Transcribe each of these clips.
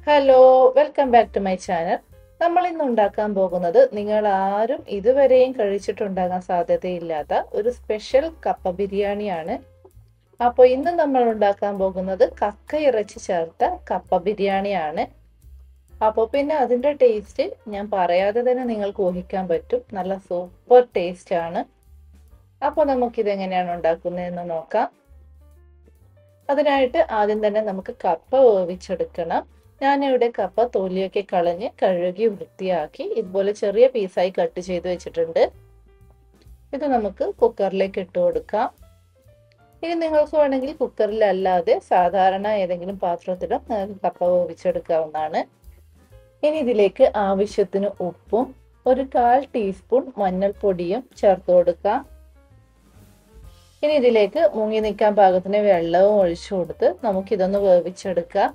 hello welcome back to my channel നമ്മൾ ഇന്ന് ഉണ്ടാക്കാൻ പോകുന്നത് നിങ്ങൾ ആരും ഇതുവരെയും കഴിച്ചിട്ടുണ്ടാകാൻ സാധ്യതയില്ലാത്ത ഒരു സ്പെഷ്യൽ കപ്പ ബിരിയാണിയാണ് അപ്പോൾ ഇന്ന് നമ്മൾ ഉണ്ടാക്കാൻ പോകുന്നത് കക്ക ഇറച്ചി ചേർത്ത കപ്പ ബിരിയാണിയാണ് അപ്പോൾ പിന്നെ അതിൻ്റെ ടേസ്റ്റ് ഞാൻ പറയാതെ തന്നെ നിങ്ങൾക്ക് ഊഹിക്കാൻ പറ്റും നല്ല സൂപ്പർ ടേസ്റ്റ് ആണ് അപ്പോൾ നമുക്കിത് എങ്ങനെയാണ് ഉണ്ടാക്കുന്നതെന്ന് നോക്കാം അതിനായിട്ട് ആദ്യം തന്നെ നമുക്ക് കപ്പ വേവിച്ചെടുക്കണം ഞാനിവിടെ കപ്പ തൊലിയൊക്കെ കളഞ്ഞ് കഴുകി വൃത്തിയാക്കി ഇതുപോലെ ചെറിയ പീസായി കട്ട് ചെയ്ത് വെച്ചിട്ടുണ്ട് ഇത് നമുക്ക് കുക്കറിലേക്ക് ഇട്ട് കൊടുക്കാം ഇനി നിങ്ങൾക്ക് വേണമെങ്കിൽ കുക്കറിലല്ലാതെ സാധാരണ ഏതെങ്കിലും പാത്രത്തിലും നിങ്ങൾക്ക് കപ്പ വേവിച്ചെടുക്കാവുന്നതാണ് ഇനി ഇതിലേക്ക് ആവശ്യത്തിന് ഉപ്പും ഒരു കാൽ ടീസ്പൂൺ മഞ്ഞൾപ്പൊടിയും ചേർത്ത് കൊടുക്കാം ഇനി ഇതിലേക്ക് മുങ്ങി നിൽക്കാൻ പാകത്തിന് വെള്ളവും ഒഴിച്ചു കൊടുത്ത് നമുക്കിതൊന്ന് വേവിച്ചെടുക്കാം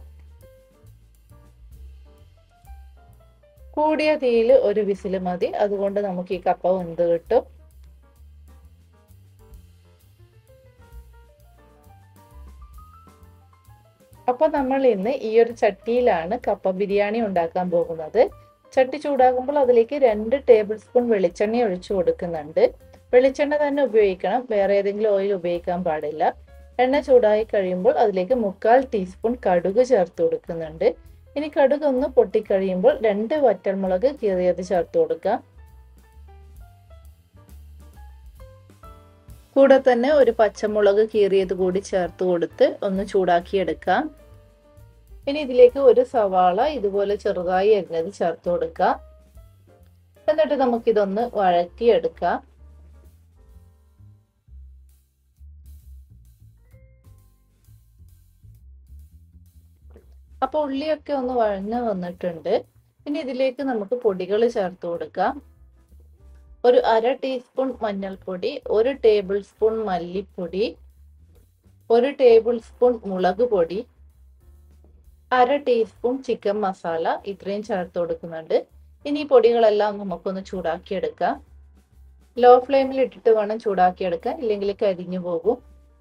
കൂടിയ തീയിൽ ഒരു വിസിൽ മതി അതുകൊണ്ട് നമുക്ക് ഈ കപ്പ വെന്ത് കിട്ടും അപ്പൊ നമ്മൾ ഇന്ന് ഈ ഒരു ചട്ടിയിലാണ് കപ്പ ബിരിയാണി ഉണ്ടാക്കാൻ പോകുന്നത് ചട്ടി ചൂടാകുമ്പോൾ അതിലേക്ക് രണ്ട് ടേബിൾ സ്പൂൺ വെളിച്ചെണ്ണ ഒഴിച്ചു കൊടുക്കുന്നുണ്ട് വെളിച്ചെണ്ണ തന്നെ ഉപയോഗിക്കണം വേറെ ഏതെങ്കിലും ഓയിൽ ഉപയോഗിക്കാൻ പാടില്ല എണ്ണ ചൂടായി കഴിയുമ്പോൾ അതിലേക്ക് മുക്കാൽ ടീസ്പൂൺ കടുക് ചേർത്ത് കൊടുക്കുന്നുണ്ട് ഇനി കടുക് ഒന്ന് പൊട്ടിക്കഴിയുമ്പോൾ രണ്ട് വറ്റൽമുളക് കീറിയത് ചേർത്ത് കൊടുക്കാം കൂടെ തന്നെ ഒരു പച്ചമുളക് കീറിയത് കൂടി ചേർത്ത് കൊടുത്ത് ഒന്ന് ചൂടാക്കിയെടുക്കാം ഇനി ഇതിലേക്ക് ഒരു സവാള ഇതുപോലെ ചെറുതായി അരിഞ്ഞത് ചേർത്ത് കൊടുക്കാം എന്നിട്ട് നമുക്കിതൊന്ന് വഴറ്റിയെടുക്കാം അപ്പൊ ഉള്ളിയൊക്കെ ഒന്ന് വഴഞ്ഞു വന്നിട്ടുണ്ട് ഇനി ഇതിലേക്ക് നമുക്ക് പൊടികൾ ചേർത്ത് കൊടുക്കാം ഒരു അര ടീസ്പൂൺ മഞ്ഞൾപ്പൊടി ഒരു ടേബിൾ സ്പൂൺ മല്ലിപ്പൊടി ഒരു ടേബിൾ സ്പൂൺ മുളക് പൊടി അര ടീസ്പൂൺ ചിക്കൻ മസാല ഇത്രയും ചേർത്ത് കൊടുക്കുന്നുണ്ട് ഇനി ഈ പൊടികളെല്ലാം നമുക്കൊന്ന് ചൂടാക്കിയെടുക്കാം ലോ ഫ്ലെയിമിൽ ഇട്ടിട്ട് വേണം ചൂടാക്കിയെടുക്കാൻ ഇല്ലെങ്കിൽ കരിഞ്ഞു പോകും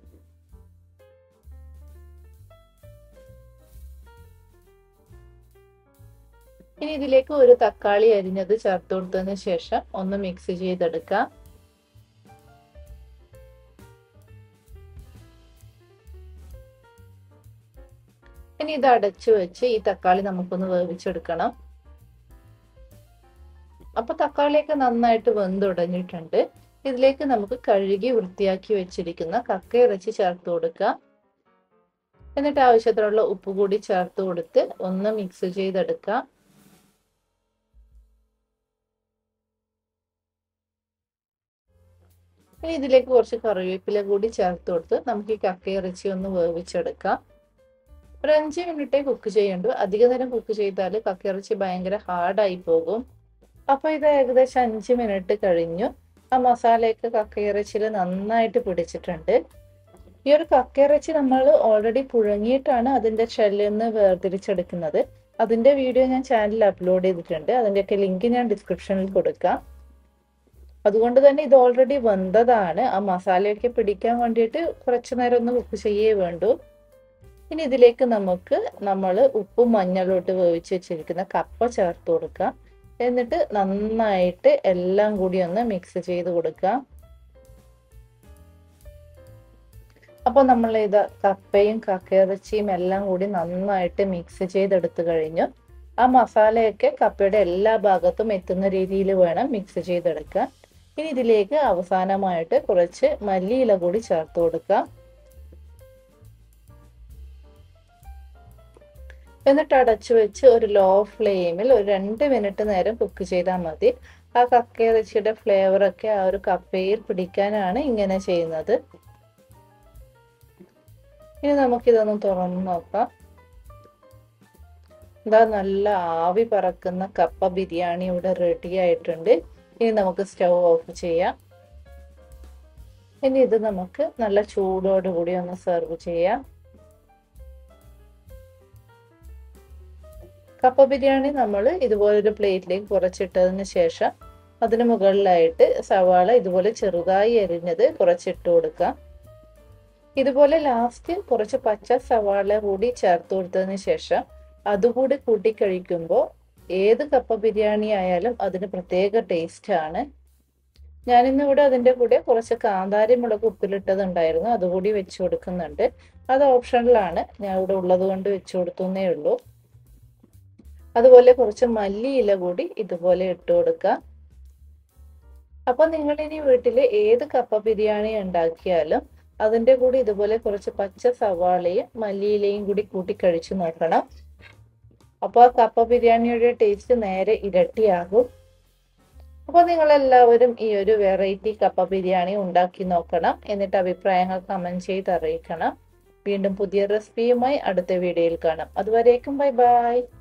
ഇനി ഇതിലേക്ക് ഒരു തക്കാളി അരിഞ്ഞത് ചേർത്ത് കൊടുത്തതിന് ശേഷം ഒന്ന് മിക്സ് ചെയ്തെടുക്കാം ഇനി ഇത് അടച്ചു വെച്ച് ഈ തക്കാളി നമുക്കൊന്ന് വേവിച്ചെടുക്കണം അപ്പൊ തക്കാളിയൊക്കെ നന്നായിട്ട് വെന്തുടഞ്ഞിട്ടുണ്ട് ഇതിലേക്ക് നമുക്ക് കഴുകി വൃത്തിയാക്കി വെച്ചിരിക്കുന്ന കക്ക ഇറച്ചി ചേർത്ത് കൊടുക്കാം എന്നിട്ട് ആവശ്യത്തിനുള്ള ഉപ്പ് കൂടി ചേർത്ത് കൊടുത്ത് ഒന്ന് മിക്സ് ചെയ്തെടുക്കാം ഇനി ഇതിലേക്ക് കുറച്ച് കറിവേപ്പില കൂടി ചേർത്ത് കൊടുത്ത് നമുക്ക് ഈ കക്ക ഇറച്ചി ഒന്ന് വേവിച്ചെടുക്കാം ഒരു അഞ്ച് മിനിറ്റേ കുക്ക് ചെയ്യണ്ടു അധിക നേരം കുക്ക് ചെയ്താൽ കക്ക ഇറച്ചി ഭയങ്കര ഹാർഡായി പോകും അപ്പൊ ഇത് ഏകദേശം അഞ്ച് മിനിറ്റ് കഴിഞ്ഞു ആ മസാലയൊക്കെ കക്ക ഇറച്ചിയിൽ നന്നായിട്ട് പിടിച്ചിട്ടുണ്ട് ഈ ഒരു കക്ക ഇറച്ചി നമ്മൾ ഓൾറെഡി പുഴങ്ങിയിട്ടാണ് അതിന്റെ ഷെല്ലിൽ നിന്ന് വേർതിരിച്ചെടുക്കുന്നത് അതിന്റെ വീഡിയോ ഞാൻ ചാനലിൽ അപ്ലോഡ് ചെയ്തിട്ടുണ്ട് അതിന്റെയൊക്കെ ലിങ്ക് ഞാൻ ഡിസ്ക്രിപ്ഷനിൽ കൊടുക്കാം അതുകൊണ്ട് തന്നെ ഇത് ഓൾറെഡി വെന്തതാണ് ആ മസാലയൊക്കെ പിടിക്കാൻ വേണ്ടിയിട്ട് കുറച്ചു നേരം ഒന്ന് കുക്ക് ചെയ്യേ വേണ്ടു ഇനി ഇതിലേക്ക് നമുക്ക് നമ്മൾ ഉപ്പും മഞ്ഞളോട്ട് വേവിച്ച് വെച്ചിരിക്കുന്ന കപ്പ ചേർത്ത് കൊടുക്കാം എന്നിട്ട് നന്നായിട്ട് എല്ലാം കൂടി ഒന്ന് മിക്സ് ചെയ്ത് കൊടുക്കാം അപ്പോൾ നമ്മൾ ഇത് കപ്പയും കക്കയിറച്ചിയും എല്ലാം കൂടി നന്നായിട്ട് മിക്സ് ചെയ്തെടുത്തു കഴിഞ്ഞു ആ മസാലയൊക്കെ കപ്പയുടെ എല്ലാ ഭാഗത്തും എത്തുന്ന രീതിയിൽ വേണം മിക്സ് ചെയ്തെടുക്കാൻ ഇനി ഇതിലേക്ക് അവസാനമായിട്ട് കുറച്ച് മല്ലിയില കൂടി ചേർത്ത് കൊടുക്കാം എന്നിട്ട് അടച്ചു വെച്ച് ഒരു ലോ ഫ്ലെയിമിൽ ഒരു രണ്ട് മിനിറ്റ് നേരം കുക്ക് ചെയ്താൽ മതി ആ കക്കയിറച്ചിയുടെ ഫ്ലേവറൊക്കെ ആ ഒരു കപ്പയിൽ പിടിക്കാനാണ് ഇങ്ങനെ ചെയ്യുന്നത് ഇനി നമുക്കിതൊന്ന് തുറന്ന് നോക്കാം ഇതാ നല്ല ആവി പറക്കുന്ന കപ്പ ബിരിയാണി ഇവിടെ റെഡി ആയിട്ടുണ്ട് ഇനി നമുക്ക് സ്റ്റൗ ഓഫ് ചെയ്യാം ഇനി ഇത് നമുക്ക് നല്ല ചൂടോടുകൂടി ഒന്ന് സെർവ് ചെയ്യാം കപ്പ ബിരിയാണി നമ്മൾ ഇതുപോലൊരു പ്ലേറ്റിലേക്ക് കുറച്ചിട്ടതിന് ശേഷം അതിന് മുകളിലായിട്ട് സവാള ഇതുപോലെ ചെറുതായി അരിഞ്ഞത് കുറച്ചിട്ട് കൊടുക്കാം ഇതുപോലെ ലാസ്റ്റ് കുറച്ച് പച്ച സവാള കൂടി ചേർത്ത് കൊടുത്തതിന് ശേഷം അതുകൂടി കൂട്ടിക്കഴിക്കുമ്പോൾ ഏത് കപ്പ ബിരിയാണി ആയാലും അതിന് പ്രത്യേക ടേസ്റ്റ് ആണ് ഞാനിന്നിവിടെ അതിൻ്റെ കൂടെ കുറച്ച് കാന്താരി മുളക് ഉപ്പിലിട്ടതുണ്ടായിരുന്നു അതുകൂടി വെച്ച് കൊടുക്കുന്നുണ്ട് അത് ഓപ്ഷണലാണ് ഞാൻ ഇവിടെ ഉള്ളത് കൊണ്ട് വെച്ച് കൊടുത്തുന്നേ ഉള്ളൂ അതുപോലെ കുറച്ച് മല്ലിയില കൂടി ഇതുപോലെ ഇട്ട് കൊടുക്കുക അപ്പൊ നിങ്ങൾ ഇനി വീട്ടിൽ ഏത് കപ്പ ബിരിയാണി ഉണ്ടാക്കിയാലും അതിൻ്റെ കൂടി ഇതുപോലെ കുറച്ച് പച്ച സവാളയും മല്ലിയിലയും കൂടി കൂട്ടി കഴിച്ചു നോക്കണം അപ്പോൾ ആ കപ്പ ബിരിയാണിയുടെ ടേസ്റ്റ് നേരെ ഇരട്ടിയാകും അപ്പോൾ നിങ്ങളെല്ലാവരും ഈ ഒരു വെറൈറ്റി കപ്പ ബിരിയാണി ഉണ്ടാക്കി നോക്കണം എന്നിട്ട് അഭിപ്രായങ്ങൾ കമൻറ്റ് ചെയ്ത് അറിയിക്കണം വീണ്ടും പുതിയ റെസിപ്പിയുമായി അടുത്ത വീഡിയോയിൽ കാണാം അതുവരേക്കും ബൈ ബൈ